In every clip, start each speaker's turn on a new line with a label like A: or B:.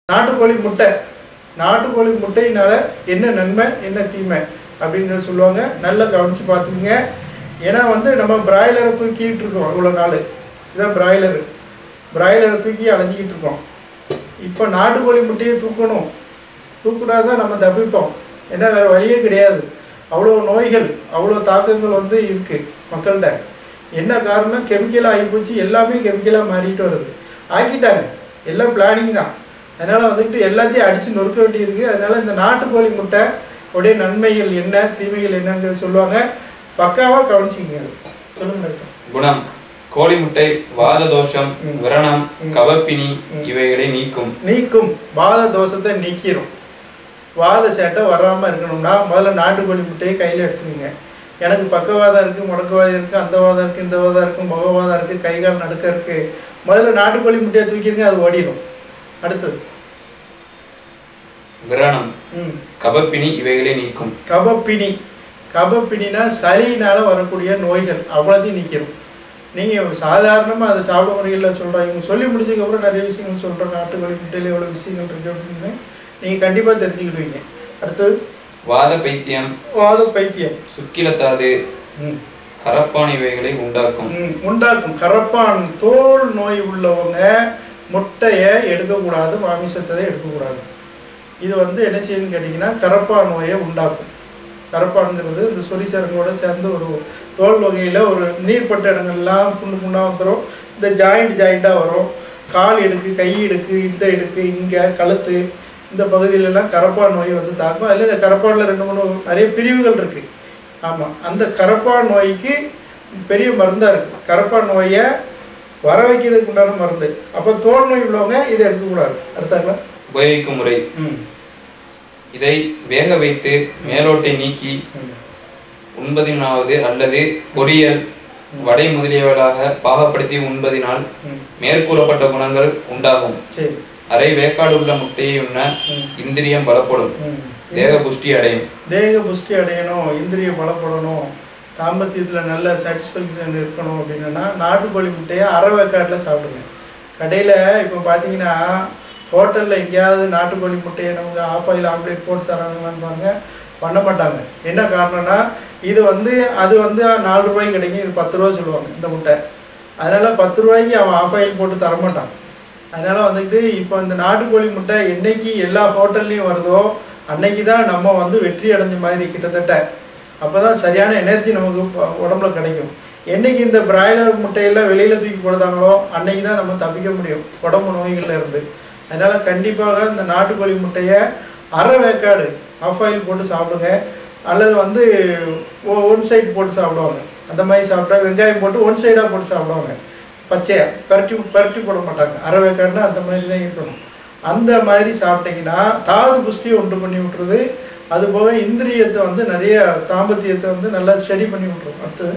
A: நாட்டுக்கோழி முட்டை நாட்டுக்கோழி முட்டையினால என்ன நன்மை என்ன தீமை அப்படிங்கிறத சொல்லுவாங்க நல்லா கவனித்து பார்த்துக்குங்க ஏன்னா வந்து நம்ம பிராய்லரை தூக்கிட்டு இருக்கோம் இவ்வளோ நாள் இதான் பிராய்லரு பிராய்லரை தூக்கி அலைஞ்சிக்கிட்டு இருக்கோம் இப்போ நாட்டுக்கோழி முட்டையை தூக்கணும் தூக்கினா தான் நம்ம தப்பிப்போம் ஏன்னா வேறு வழியே கிடையாது அவ்வளோ நோய்கள் அவ்வளோ தாக்கங்கள் வந்து இருக்குது மக்கள்கிட்ட என்ன காரணம் கெமிக்கலாக ஆகிப்போச்சு எல்லாமே கெமிக்கலாக மாறிட்டு வருது ஆக்கிட்டாங்க எல்லாம் பிளானிங் தான் அதனால் வந்துட்டு எல்லாத்தையும் அடித்து நொறுக்க வேண்டியிருக்கு அதனால் இந்த நாட்டுக்கோழி முட்டை உடைய நன்மைகள் என்ன தீமைகள் என்னங்கிறத சொல்லுவாங்க பக்காவாக கவனிச்சிங்க அது சொல்லுங்க டாக்டர்
B: குணம் கோழி முட்டை வாத தோஷம்
A: ம்.
B: விரணம்
A: ம்.
B: கவப்பினி
A: ம்.
B: இவைகளை நீக்கும்
A: நீக்கும் வாத தோஷத்தை நீக்கிரும் வாத சேட்டை வராமல் இருக்கணும்னா முதல்ல நாட்டுக்கோழி முட்டையை கையில் எடுத்துக்கோங்க எனக்கு பக்கவாதம் இருக்குது முடக்குவாதம் இருக்குது அந்த வாதம் இருக்குது இந்த வாதம் இருக்குது முகவாதம் இருக்குது கை கால் நடுக்க இருக்குது முதல்ல நாட்டுக்கோழி முட்டையை தூக்கிருங்க அது ஓடிடும் அடுத்தது
B: விரணம்
A: ம்
B: கவப்பினி இவைகளை நீக்கும்
A: கபப்பினி கபப்பினினா சளியினால் வரக்கூடிய நோய்கள் அவ்வளோத்தையும் நிற்கிறோம் நீங்கள் சாதாரணமாக அதை சாப்பிட முறைகளில் சொல்கிறோம் இவங்க சொல்லி முடிச்சதுக்கப்புறம் நிறைய விஷயங்கள் சொல்கிறோம் நாட்டுக்கோழி முட்டையில் எவ்வளோ விஷயங்கள் இருக்குது அப்படின்னு நீங்கள் கண்டிப்பாக தெரிஞ்சுக்கிடுவீங்க அடுத்தது
B: வாத பைத்தியம்
A: வாத பைத்தியம்
B: சுக்கிலத்தாது
A: ம்
B: கரப்பான் இவைகளை உண்டாக்கும்
A: ம், உண்டாக்கும் கரப்பான் தோல் நோய் உள்ளவங்க முட்டையை எடுக்கக்கூடாது மாமிசத்தை எடுக்கக்கூடாது இது வந்து என்ன செய்யணும்னு கேட்டிங்கன்னா கரப்பான் நோயை உண்டாக்கும் கரப்பான்ங்கிறது இந்த சொரிசரங்கோட சேர்ந்து ஒரு தோல் வகையில் ஒரு நீர்ப்பட்ட இடங்கள்லாம் புண்ணு புண்ணாக வந்துடும் இந்த ஜாயிண்ட் ஜாயிண்ட்டாக வரும் கால் இடுக்கு கை இடுக்கு இந்த இடுக்கு இங்கே கழுத்து இந்த பகுதியிலலாம் கரப்பான் நோய் வந்து தாக்கும் அதில் இந்த கரப்பானில் ரெண்டு மூணு நிறைய பிரிவுகள் இருக்குது ஆமாம் அந்த கரப்பான் நோய்க்கு பெரிய மருந்தாக இருக்குது கரப்பான் நோயை வர வைக்கிறதுக்கு உண்டான மருந்து அப்போ தோல் நோய் உள்ளவங்க இதை எடுக்கக்கூடாது அடுத்தாங்க
B: உபயோகிக்கும் முறை
A: ம்
B: இதை வேக வைத்து மேலோட்டை நீக்கி
A: ம்
B: உண்பதினாவது அல்லது பொரியல் வடை முதலியவர்களாக பாகப்படுத்தி உண்பதினால்
A: ம்
B: மேற்கூறப்பட்ட குணங்கள் உண்டாகும்
A: சரி
B: அரை வேக்காடு உள்ள முட்டையை உண்ண
A: ம்.
B: இந்திரியம் பலப்படும்
A: ம்
B: தேக புஷ்டி அடையும்
A: தேக புஷ்டி அடையணும் இந்திரிய பலப்படணும் தாம்பத்தியத்தில் நல்ல சாட்டிஸ்ஃபேக்ஷன் இருக்கணும் அப்படின்னா நாட்டுக்கோழி முட்டையை அரை வேக்காட்டில் சாப்பிடுங்க கடையில் இப்போ பார்த்தீங்கன்னா ஹோட்டலில் எங்கேயாவது நாட்டுக்கோழி முட்டையை நமக்கு ஆஃப் ஆயில் ஆம்லேட் போட்டு தராங்களான்னு பாருங்க பண்ண மாட்டாங்க என்ன காரணம்னா இது வந்து அது வந்து நாலு ரூபாய்க்கு கிடைக்கும் இது பத்து ரூபா சொல்லுவாங்க இந்த முட்டை அதனால் பத்து ரூபாய்க்கு அவன் ஆஃப் ஆயில் போட்டு தரமாட்டான் அதனால் வந்துட்டு இப்போ இந்த நாட்டுக்கோழி முட்டை என்னைக்கு எல்லா ஹோட்டல்லையும் வருதோ அன்னைக்கு தான் நம்ம வந்து வெற்றி அடைஞ்ச மாதிரி கிட்டத்தட்ட அப்போ தான் சரியான எனர்ஜி நமக்கு ப- உடம்புல கிடைக்கும் என்னைக்கு இந்த பிராய்லர் முட்டையெல்லாம் வெளியில் தூக்கி போடுதாங்களோ அன்னைக்கு தான் நம்ம தப்பிக்க முடியும் உடம்பு நோய்கள்ல இருந்து அதனால் கண்டிப்பாக இந்த நாட்டுக்கோழி முட்டையை அரை வேக்காடு ஆஃப் ஆயில் போட்டு சாப்பிடுங்க அல்லது வந்து ஒன் சைடு போட்டு சாப்பிடுவாங்க அந்த மாதிரி சாப்பிட்டா வெங்காயம் போட்டு ஒன் சைடாக போட்டு சாப்பிடுவாங்க பச்சையாக பரட்டி பரட்டி போட மாட்டாங்க அரை வேக்காடுனா அந்த மாதிரி தான் இருக்கணும் அந்த மாதிரி சாப்பிட்டீங்கன்னா தாது புஷ்டியை உண்டு பண்ணி விட்டுருது அது போக இந்திரியத்தை வந்து நிறைய தாம்பத்தியத்தை வந்து நல்லா ஸ்டடி பண்ணி விட்டுரும் அடுத்தது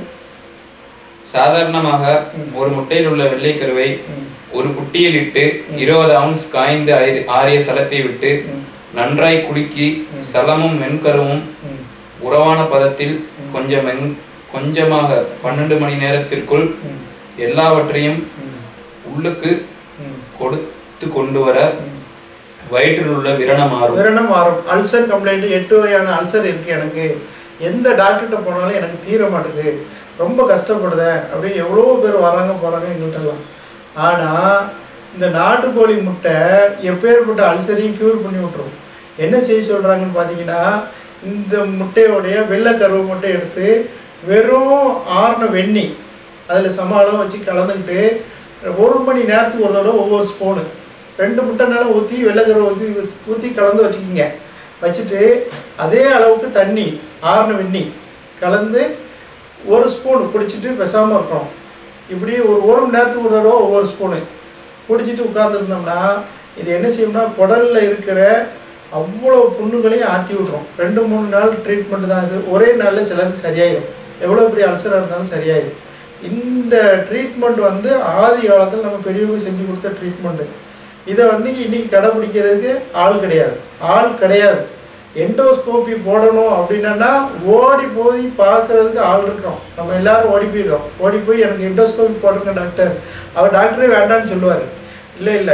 B: சாதாரணமாக
A: ம்.
B: ஒரு முட்டையில் உள்ள வெள்ளைக்கருவை
A: ம்,
B: ஒரு குட்டியில் இட்டு இருபது அவுன்ஸ் காய்ந்து ஆரி- ஆறிய சலத்தை விட்டு
A: ம்,
B: நன்றாய் குலுக்கி
A: ம்.
B: சலமும் மென்கருவும்
A: ம்,
B: உறவான பதத்தில் கொஞ்சம் மென் கொஞ்சமாக பன்னெண்டு மணி நேரத்திற்குள்
A: ம்,
B: எல்லாவற்றையும்
A: ம்,
B: உள்ளுக்கு
A: ம்,
B: கொடுத்து கொண்டு வர
A: ம்.
B: வயிற்றில் உள்ள விரணம் மாறும்
A: விரணம் மாறும் அல்சர் கம்ப்ளைண்ட் எட்டு வகையான அல்சர் இருக்கு எனக்கு எந்த டாக்டர்கிட்ட போனாலும் எனக்கு தீர மாட்டுது ரொம்ப கஷ்டப்படுதேன் அப்படின்னு எவ்வளோ பேர் வராங்க போகிறாங்க எங்கள்கிட்டலாம் ஆனால் இந்த நாட்டுக்கோழி முட்டை எப்பேற்பட்ட அல்சரையும் க்யூர் பண்ணி விட்டுரும் என்ன செய்ய சொல்கிறாங்கன்னு பார்த்தீங்கன்னா இந்த முட்டையோடைய வெள்ளை கருவு முட்டை எடுத்து வெறும் ஆறுன வெண்ணி அதில் சம அளவு வச்சு கலந்துக்கிட்டு ஒரு மணி நேரத்துக்கு ஒரு தடவை ஒவ்வொரு ஸ்பூனு ரெண்டு முட்டைனாலும் ஊற்றி வெள்ளைக்கருவை ஊற்றி ஊற்றி கலந்து வச்சுக்கிங்க வச்சுட்டு அதே அளவுக்கு தண்ணி ஆறுன வெண்ணி கலந்து ஒரு ஸ்பூன் குடிச்சிட்டு பேசாமல் இருக்கணும் இப்படி ஒரு ஒரு மணி நேரத்துக்கு ஒரு தடவை ஒவ்வொரு ஸ்பூனு குடிச்சிட்டு உட்காந்துருந்தோம்னா இது என்ன செய்யும்னா குடலில் இருக்கிற அவ்வளோ புண்ணுகளையும் ஆற்றி விட்ரும் ரெண்டு மூணு நாள் ட்ரீட்மெண்ட் தான் இது ஒரே நாளில் சிலருக்கு சரியாயிடும் எவ்வளோ பெரிய அல்சராக இருந்தாலும் சரியாயிடும் இந்த ட்ரீட்மெண்ட் வந்து ஆதி காலத்தில் நம்ம பெரியவங்க செஞ்சு கொடுத்த ட்ரீட்மெண்ட்டு இதை வந்து இன்னைக்கு கடைப்பிடிக்கிறதுக்கு ஆள் கிடையாது ஆள் கிடையாது எண்டோஸ்கோப்பி போடணும் அப்படின்னா ஓடி போய் பார்க்கறதுக்கு ஆள் இருக்கோம் நம்ம எல்லாரும் ஓடி போயிடுறோம் ஓடி போய் எனக்கு எண்டோஸ்கோப்பி போடுங்க டாக்டர் அவர் டாக்டரே வேண்டாம்னு சொல்லுவார் இல்லை இல்லை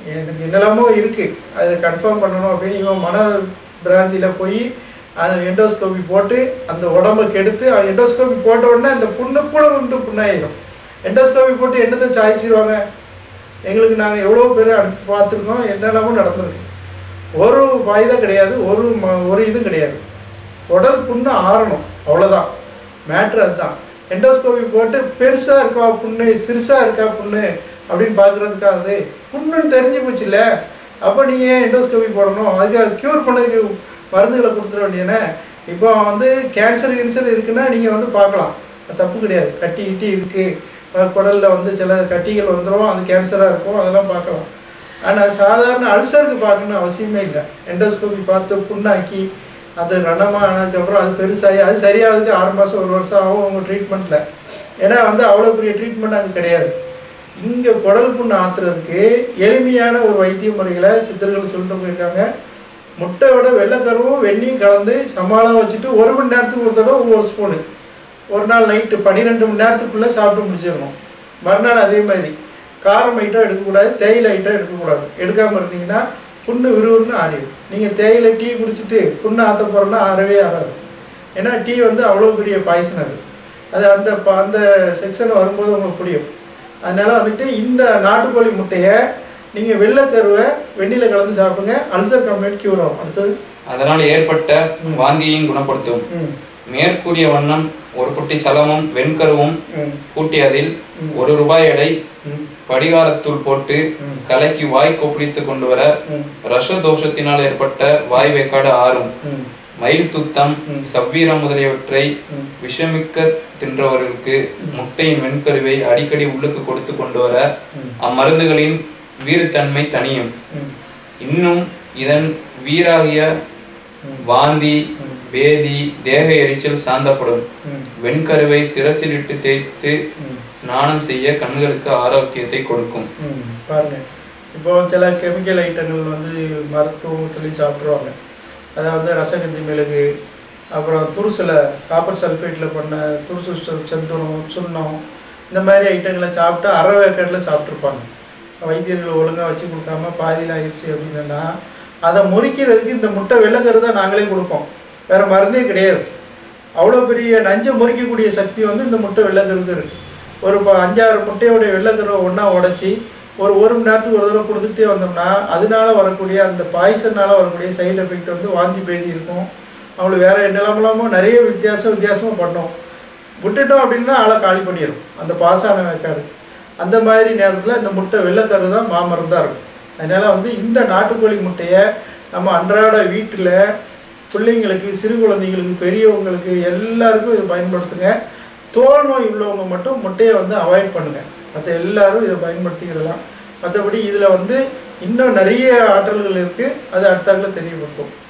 A: எனக்கு என்னெல்லாமோ இருக்குது அதை கன்ஃபார்ம் பண்ணணும் அப்படின்னு இவன் மன பிராந்தியில் போய் அந்த எண்டோஸ்கோபி போட்டு அந்த உடம்ப கெடுத்து எண்டோஸ்கோபி போட்ட உடனே அந்த புண்ணு கூட உண்டு புண்ணாயிரும் எண்டோஸ்கோபி போட்டு என்னத்தை சாய்ச்சிருவாங்க எங்களுக்கு நாங்கள் எவ்வளோ பேர் அனுப்பி பார்த்துருக்கோம் என்னெல்லாமோ நடந்திருக்கு ஒரு வாய்தான் கிடையாது ஒரு ம ஒரு இதுவும் கிடையாது உடல் புண்ணு ஆறணும் அவ்வளோதான் மேட்ரு அதுதான் எண்டோஸ்கோபி போட்டு பெருசாக இருக்கா புண்ணு சிறுசாக இருக்கா புண்ணு அப்படின்னு பார்க்குறதுக்காக அது புண்ணுன்னு தெரிஞ்சு போச்சுல்ல அப்போ நீங்கள் ஏன் எண்டோஸ்கோபி போடணும் அதுக்கு க்யூர் பண்ணதுக்கு மருந்துகளை கொடுத்துட வேண்டியதானே இப்போ வந்து கேன்சர் கேன்சர் இருக்குன்னா நீங்கள் வந்து பார்க்கலாம் அது தப்பு கிடையாது கட்டி கிட்டி இருக்குது குடலில் வந்து சில கட்டிகள் வந்துடும் அது கேன்சராக இருக்கும் அதெல்லாம் பார்க்கலாம் ஆனால் சாதாரண அல்சருக்கு பார்க்கணும்னு அவசியமே இல்லை எண்டோஸ்கோபி பார்த்து புண்ணாக்கி அது ரணமாக ஆனதுக்கப்புறம் அது பெருசாகி அது சரியாகிறதுக்கு ஆறு மாதம் ஒரு வருஷம் ஆகும் உங்கள் ட்ரீட்மெண்ட்டில் ஏன்னா வந்து அவ்வளோ பெரிய ட்ரீட்மெண்ட் அங்கே கிடையாது இங்கே குடல் புண்ணு ஆத்துறதுக்கு எளிமையான ஒரு வைத்திய முறைகளை சித்தர்கள் சொல்லிட்டு போயிருக்காங்க முட்டையோட வெள்ளைக்கருவும் வெண்ணியும் கலந்து சமாளம் வச்சுட்டு ஒரு மணி நேரத்துக்கு ஒரு தடவை ஒவ்வொரு ஸ்பூனு ஒரு நாள் நைட்டு பன்னிரெண்டு மணி நேரத்துக்குள்ளே சாப்பிட்டு முடிச்சிடணும் மறுநாள் அதே மாதிரி காரம் ஐட்டம் எடுக்கக்கூடாது தேயிலை ஐட்டம் எடுக்கக்கூடாது எடுக்காமல் இருந்தீங்கன்னா புண்ணு விறுவிறுன்னு ஆறிடும் நீங்கள் தேயிலை டீ குடிச்சிட்டு புண்ணு ஆற்ற போகிறோன்னா ஆறவே ஆறாது ஏன்னா டீ வந்து அவ்வளோ பெரிய பாய்சன் அது அது அந்த ப- அந்த செக்ஷன் வரும்போது உங்களுக்கு புரியும் அதனால வந்துட்டு இந்த நாட்டுக்கோழி முட்டையை நீங்கள் வெள்ளைக்கருவை வெந்நில கலந்து சாப்பிடுங்க அல்சர் கம்ப்ளைண்ட் க்யூர் ஆகும் அடுத்தது
B: அதனால் ஏற்பட்ட வாந்தியையும் குணப்படுத்தும்
A: ம்
B: மேற்கூறிய வண்ணம் ஒரு குட்டி சலமும் வெண்கருவும்
A: ம்
B: கூட்டி அதில் ஒரு ரூபாய் எடை
A: ம்
B: படிகாரத்தூள் போட்டு
A: ம்.
B: கலக்கி வாய் கொப்பளித்து கொண்டு வர
A: ம்
B: ரச தோஷத்தினால் ஏற்பட்ட வாய் வேக்காடு ஆறும்
A: ம்
B: மயில் துத்தம்
A: ம்.
B: சவ்வீரம் முதலியவற்றை
A: ம்.
B: விஷமிக்க தின்றவர்களுக்கு முட்டையின் வெண்கருவை அடிக்கடி உள்ளுக்கு கொடுத்து கொண்டு வர
A: ம்.
B: அம்மருந்துகளின் வீறுத்தன்மை தனியும்
A: ம்
B: இன்னும் இதன் வீராகிய
A: ம்.
B: வாந்தி
A: ம்.
B: பேதி தேக எரிச்சல் சாந்தப்படும்
A: ம்
B: வெண்கருவை சிரசிலிட்டு தேய்த்து
A: ம்
B: ஸ்நானம் செய்ய கண்களுக்கு ஆரோக்கியத்தை கொடுக்கும்
A: ம், பாருங்க இப்போ சில கெமிக்கல் ஐட்டங்கள் வந்து மருத்துவத்துலேயும் சாப்பிட்ருவாங்க அதாவது ரசகந்தி மிளகு அப்புறம் துருசில் காப்பர் சல்ஃபேட்டில் பண்ண துருசு சு- செந்தூரம் சுண்ணம் இந்த மாதிரி ஐட்டங்களை சாப்பிட்டு அரை வேக்காட்டில் சாப்பிட்ருப்பாங்க வைத்தியர்கள் ஒழுங்காக வச்சு கொடுக்காம பாதியில் ஆயிடுச்சு அப்படின்னா அதை முறிக்கிறதுக்கு இந்த முட்டை வெள்ளைக்கரு தான் நாங்களே கொடுப்போம் வேறு மருந்தே கிடையாது அவ்வளோ பெரிய நஞ்சை முறிக்கக்கூடிய சக்தி வந்து இந்த முட்டை வெள்ளைக்கருக்கு இருக்குது ஒரு இப்போ அஞ்சாறு முட்டையோடைய வெள்ளைக்கருவை ஒன்றா உடச்சி ஒரு ஒரு மணி நேரத்துக்கு ஒரு தடவை கொடுத்துட்டே வந்தோம்னா அதனால வரக்கூடிய அந்த பாய்சனால் வரக்கூடிய சைடு எஃபெக்ட் வந்து வாந்தி பேதி இருக்கும் அவங்களுக்கு வேறு என்னெல்லாமலாமோ நிறைய வித்தியாசம் வித்தியாசமாக பண்ணோம் விட்டுட்டோம் அப்படின்னா ஆளை காலி பண்ணிடும் அந்த பாசான வேக்காடு அந்த மாதிரி நேரத்தில் இந்த முட்டை வெள்ளைக்கரு தான் மாமருந்தாக இருக்கும் அதனால் வந்து இந்த நாட்டுக்கோழி முட்டையை நம்ம அன்றாட வீட்டில் பிள்ளைங்களுக்கு சிறு குழந்தைங்களுக்கு பெரியவங்களுக்கு எல்லாருக்கும் இது பயன்படுத்துங்க தோல் நோய் உள்ளவங்க மட்டும் முட்டையை வந்து அவாய்ட் பண்ணுங்க மற்ற எல்லாரும் இதை பயன்படுத்திக்கிடலாம் மற்றபடி இதில் வந்து இன்னும் நிறைய ஆற்றல்கள் இருக்குது அது அடுத்தாக்கில் தெரியப்படுத்தும்